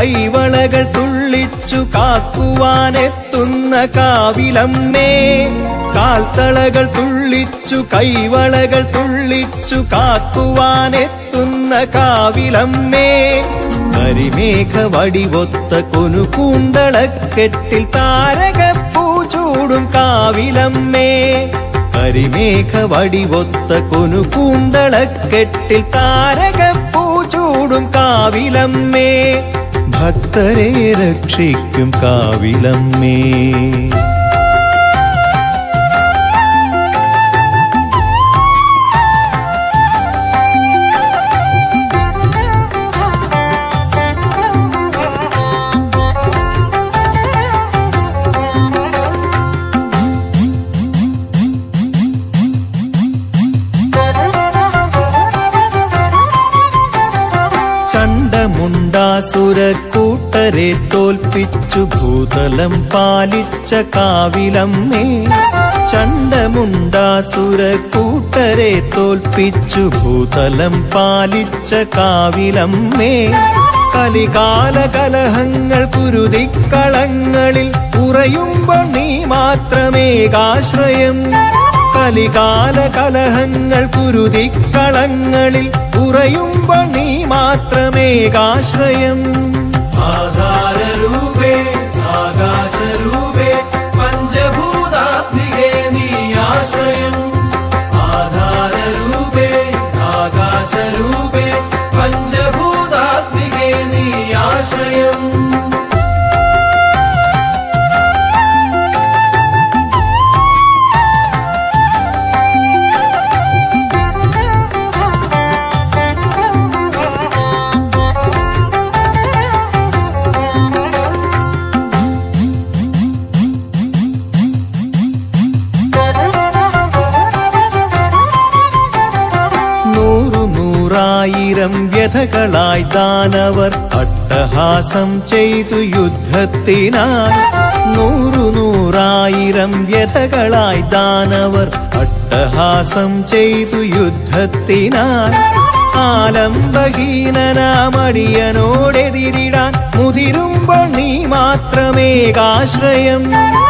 കൈവളകൾ തുള്ളിച്ചു കാക്കുവാനെത്തുന്ന കാവിലമ്മേ കാൽത്തളകൾ തുള്ളിച്ചു കൈവളകൾ തുള്ളിച്ചു കാക്കുവാനെത്തുന്ന കാവിലമ്മേ കരിമേഘ വടിവൊത്ത കൊനുകൂന്തളക്കെട്ടിൽ താരകപ്പൂ ചൂടും കാവിലമ്മേ കരിമേഘ വടിവൊത്ത കൊനുകൂന്തളക്കെട്ടിൽ താരകപ്പൂ ചൂടും കാവിലമ്മേ ഭക്തരെ രക്ഷിക്കും കാവിലമ്മേ ചണ്ടമുണ്ടാസുരക്കൂട്ടരെ തോൽപ്പിച്ചു ഭൂതലം പാലിച്ച കാവിലമ്മേ ചണ്ടമുണ്ടാസുരക്കൂട്ടരെ തോൽപ്പിച്ചു ഭൂതലം പാലിച്ച കാവിലമ്മേ കലികാല കലഹങ്ങൾ കുരുതിക്കളങ്ങളിൽ കുറയുമ്പോൾ നീ മാത്രമേകാശ്രയം കലികാല കലഹങ്ങൾ കുരുതിക്കളങ്ങളിൽ കുറയുമ്പോൾ നീ മാത്രമേകാശ്രയം ആധാരരൂപേ ആകാശരൂപേ പഞ്ചഭൂതാത്മികേ നീ ആശ്രയം ആധാരരൂപേ ആകാശരൂപേ പഞ്ചഭൂതാത്മികേ നീ ആശ്രയം നൂറു നൂറായിരം വ്യഥകളായി ദാനവർ അട്ടഹാസം ചെയ്തു യുദ്ധത്തിനായി നൂറു നൂറായിരം വ്യഥകളായി ദാനവർ അട്ടഹാസം ചെയ്തു യുദ്ധത്തിനായി ആലംബഹീനനാമടിയനോടെതിരിടാൻ മുതിരുമ്പോൾ നീ മാത്രമേകാശ്രയം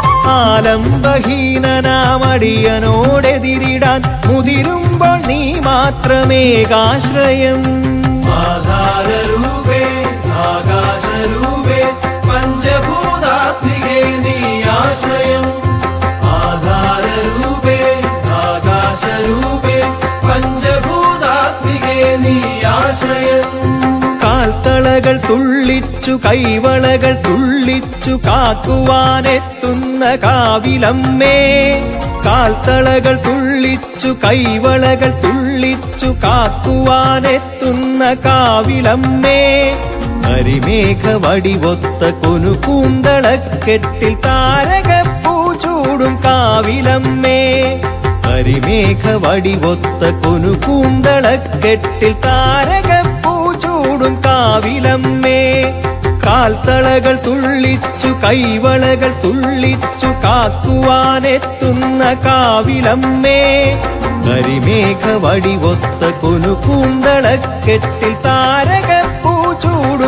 ആലംബഹീനനാമടിയനോടെതിരിടാൻ മുതിരുമ്പോൾ നീ മാത്രമേകാശ്രയം ആധാരരൂപേ ആകാശരൂപേ പഞ്ചഭൂതാത്മികേ നീ ആശ്രയം ആധാരരൂപേ ആകാശരൂപേ പഞ്ചഭൂതാത്മികേ നീ ആശ്രയം കാൽത്തളകൾ തുള്ളിച്ചു കൈവളകൾ തുള്ളിച്ചു കാക്കുവാനെത്തുന്ന കാവിലമ്മേ കാൽത്തളകൾ തുള്ളിച്ചു കൈവളകൾ തുള്ളിച്ചു കാക്കുവാനെത്തുന്ന കാവിലമ്മേ കരിമേഘ വടിവൊത്ത കൊനുകൂന്തളക്കെട്ടിൽ താരകപ്പൂ ചൂടും കാവിലമ്മേ കരിമേഘ വടിവൊത്ത കൊനുകൂന്തളക്കെട്ടിൽ താരകപ്പൂ ചൂടും കാവിലമ്മേ കാൽത്തളകൾ തുള്ളിച്ചു കൈവളകൾ തുള്ളിച്ചു കാക്കുവാനെത്തുന്ന കാവിലമ്മേ കരിമേഘ വടിവൊത്ത കൊനുകൂന്തളക്കെട്ടിൽ താരകപ്പൂ ചൂടും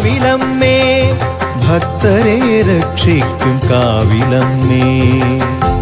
കാവിലമ്മേ ഭക്തരെ രക്ഷിക്കും കാവിലമ്മേ